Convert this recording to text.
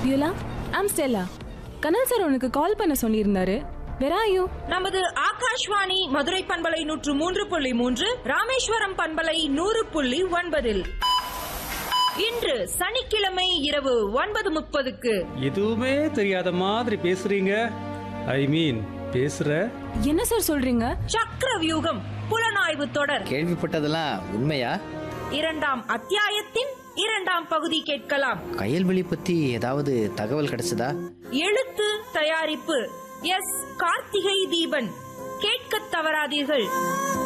Beulah ஆம் Stella கனல் sir உனக்கு கால் பண்ண சொல்லியிருந்தாரு வெராயோ நமது ஆகாஷ்வாணி மதுரை பண்பலை நூற்று மூன்று புள்ளி மூன்று ராமேஸ்வரம் பண்பலை நூறு புள்ளி ஒன்பதில் இன்று சனிக்கிழமை இரவு ஒன்பது முப்பதுக்கு எதுவுமே தெரியாத மாதிரி பேசுறீங்க ஐ மீன் பேசுற என்ன சார் சொல்றீங்க சக்கர வியூகம் புலனாய்வு தொடர் கேள்விப்பட்டதெல்லாம் உண்மையா இரண்டாம் அத்தியாயத்தின் இரண்டாம் பகுதி கேட்கலாம் கயல்வெளி பத்தி ஏதாவது தகவல் கிடைச்சதா எழுத்து தயாரிப்பு எஸ் கார்த்திகை தீபன் கேட்கத் தவறாதீர்கள்